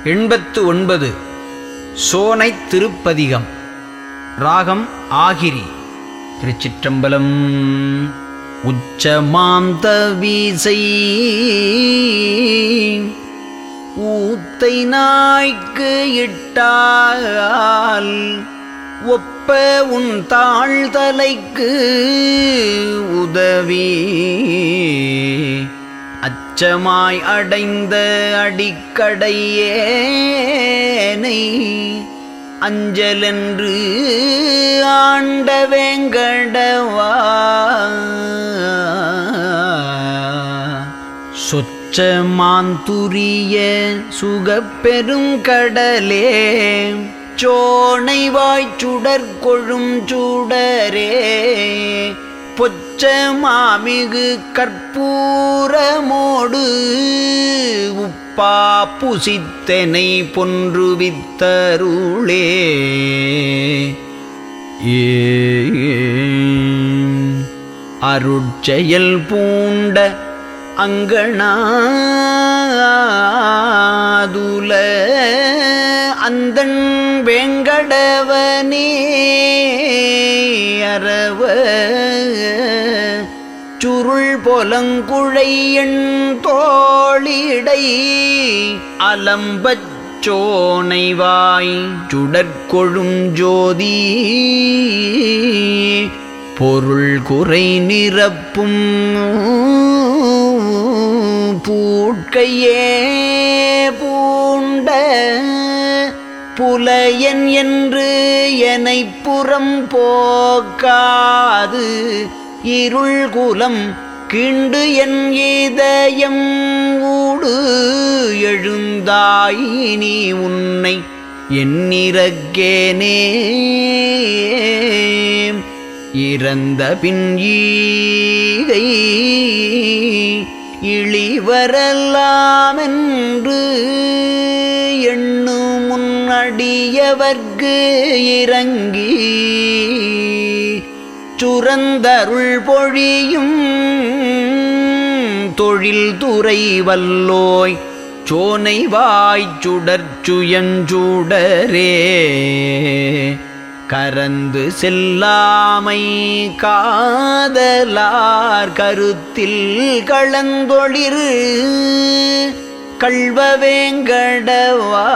எண்பத்து ஒன்பது சோனை திருப்பதிகம் ராகம் ஆகிரி திருச்சிற்றம்பலம் உச்சமாந்த வீசை ஊத்தை நாய்க்கு இட்டால் ஒப்ப உன் தாழ்தலைக்கு உதவி அச்சமாய் அடைந்த அடிக்கடையேனை அஞ்சலென்று ஆண்ட வேங்கடவா சொச்ச மாந்துரிய சுகப்பெருங்கடலே சோனை வாய்ச்சுடர் கொழும் சூடரே பொச்ச மாமிகு கற்பூரமோடு உப்பா புசித்தனை பொன்றுவித்தருளே ஏ அருட்செயல் பூண்ட அங்கணாதுல அந்தன் வெங்கடவனே அரவ சுருள் பொலங்குழையன் தோளிடை அலம்பச் சோனைவாய் சுடற்கொழும் ஜோதி பொருள் குறை நிரப்பும் பூட்கையே பூண்ட புலையன் என்று எனை புறம் போக்காது இருள் குலம் கிண்டு என் இதயம் ஊடு எழுந்தாய் நீ உன்னை என்னிறக்கேனே இறந்த பின் ஈகை இழிவரலாமென்று எண்ணும் முன்னடியவர்க்கு இறங்கி சுரந்தருள் பொழியும் தொழில் துறை வல்லோய் சோனை வாய் சுடற்சுயஞ்சூடரே கரந்து செல்லாமை காதலார் கருத்தில் களந்தொளிர் கள்வவேங்கடவா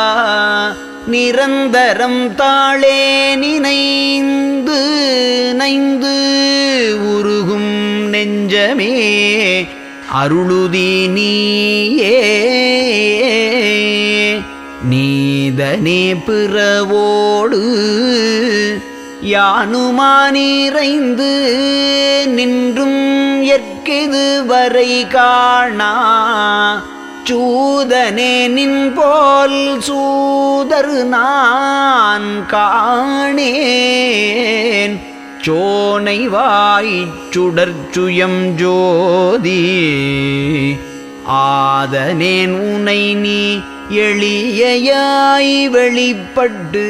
நிரந்தரம் தாளே நினைந்து நைந்து உருகும் நெஞ்சமே அருளுதி நீயே நீதனே பிறவோடு யானுமானிறைந்து நின்றும் எற்கிது வரை காணா சூதனே நின் போல் சூதரு நான் காணேன் சோனை வாய் சுடற்சுயம் ஜோதி ஆதனேன் உனை நீ எளியாய் வெளிப்பட்டு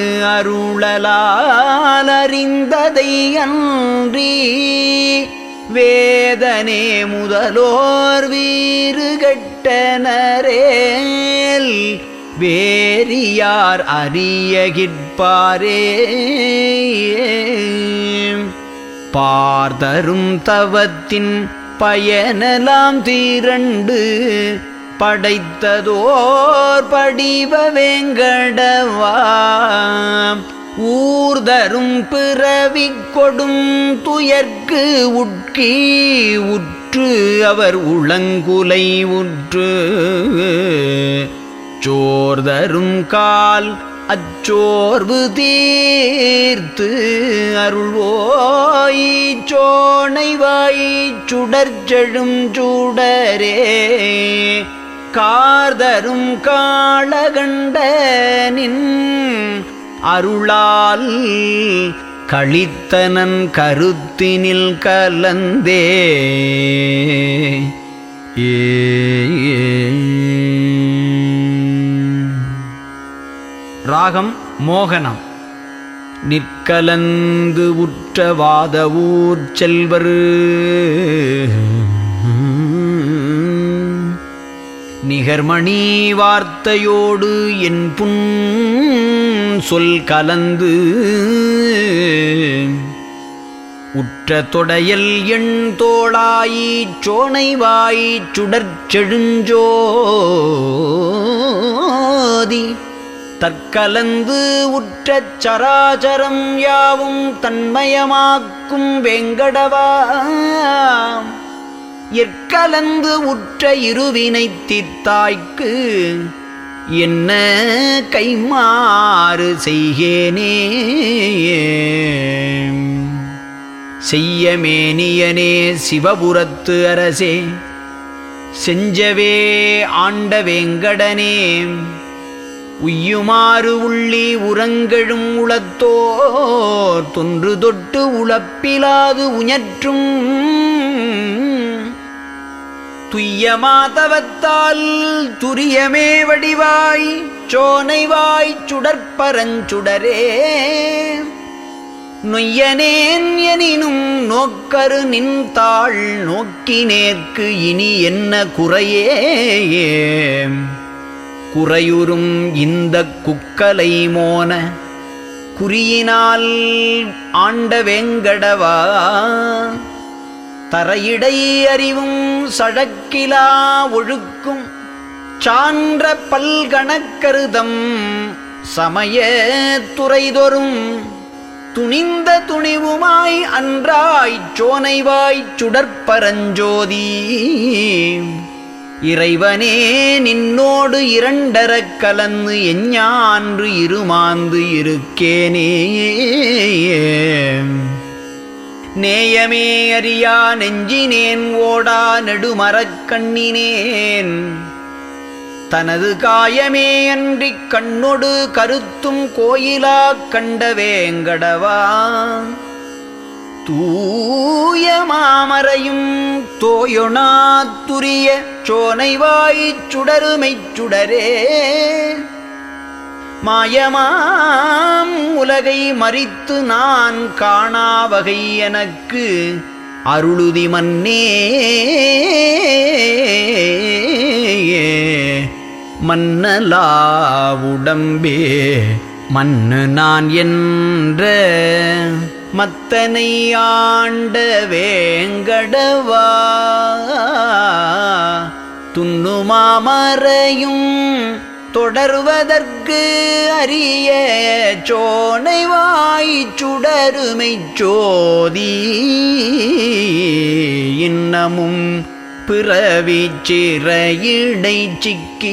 அருளலால் அறிந்ததை அன்றி வேதனே முதலோர் வீறு கட்டனரேல் வேறியார் அறியகிற்பாரே பார்த்தரும் தவத்தின் பயனலாம் தீரண்டு படைத்ததோர் படிவ வேங்கடவா ஊர்தரும் பிறவி கொடும் துயர்க்கு உட்கி உற்று அவர் உளங்குலை உற்று சோர்தரும் கால் அச்சோர்வு தீர்த்து அருள்வோய் சோனை வாய் சுடர்ச்செழும் சூடரே கார்தரும் காளகண்டனின் அருளால் கழித்தனன் கருத்தினில் கலந்தே ஏ ராகம் மோகனம் நிற்கலந்து உற்றவாத ஊர் செல்வர் நிகர்மணி வார்த்தையோடு என் புன் சொல் கலந்து உற்ற தொடையல் எண் தோளாயிச் சோனைவாயிச் சுடற்செழுஞ்சோதி தற்கலந்து உற்ற சராச்சரம் யாவும் தன்மயமாக்கும் வெங்கடவா எற்கலந்து உற்ற இருவினை தீர்த்தாய்க்கு என்ன கைமாறு செய்கேனே செய்யமேனியனே சிவபுரத்து அரசே செஞ்சவே ஆண்ட வேங்கடனே உய்யுமாறு உள்ளி உறங்கெழும் உளத்தோர் தொன்று தொட்டு உழப்பிலாது உஞற்றும் துய்யமாதவத்தால் துரியமே வடிவாய் சோனைவாய் சுடற்பரஞ்சுடரே நொய்யனேன் எனினும் நோக்கரு நின்றாள் நோக்கினேற்கு இனி என்ன குறையே குறையுறும் இந்த குக்கலை மோன குறியினால் ஆண்ட வேங்கடவா தரையிடை அறிவும் சழக்கிலா ஒழுக்கும் சான்ற பல்கணக்கருதம் சமய துறைதொறும் துணிந்த துணிவுமாய் அன்றாய்ச் சோனைவாய்ச் சுடற்பரஞ்சோதி இறைவனே நின்னோடு இரண்டரக் கலந்து எஞ்ஞான்று இருமாந்து இருக்கேனே நேயமே அறியா நெஞ்சினேன் ஓடா நெடுமரக் கண்ணினேன் தனது காயமே அன்றிக் கண்ணொடு கருத்தும் கோயிலா கண்ட வேங்கடவா தூய மாமரையும் தோயொணாத்துரிய சோனைவாய்ச் சுடருமைச் சுடரே மாயமாம் உலகை மறித்து நான் காணா வகை எனக்கு அருளுதி மன்னே மன்னலாவுடம்பே மன்னு நான் என்ற மத்தனை ஆண்ட வேங்கடவா துண்ணுமாமறையும் தொடர்வதற்கு அரிய சோனைவாய் சுடருமைச் சோதி இன்னமும் பிறவிச் சிறையிடை சிக்கி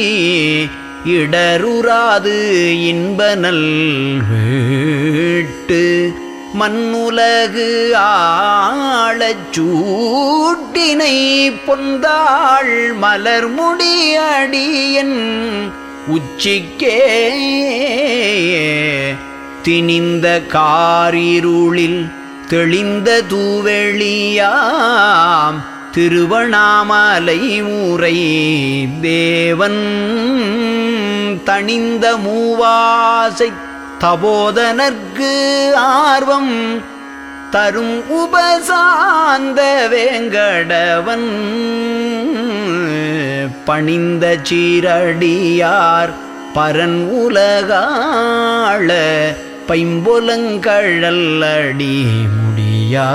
இடருறாது இன்பனல் வீட்டு மண்ணுலகு ஆழச் சூட்டினை பொந்தாள் மலர்முடி அடியன் உச்சிக்கே திணிந்த காரிருளில் தெளிந்த தூவெளியாம் திருவண்ணாமலை ஊரை தேவன் தணிந்த மூவாசை தபோதனர்க்கு ஆர்வம் தரும் உபசாந்த வேங்கடவன் பணிந்த சீரடியார் பரன் உலகாள பைம்பொலங்கழல் அடி முடியா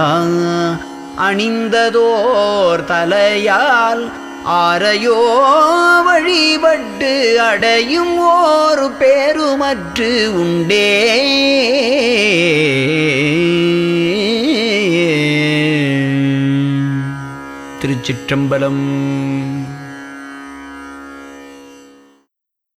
அணிந்ததோர் தலையால் ஆரையோ வழிபட்டு அடையும் ஓர் பேருமற்று உண்டே திருச்சிற்றம்பலம்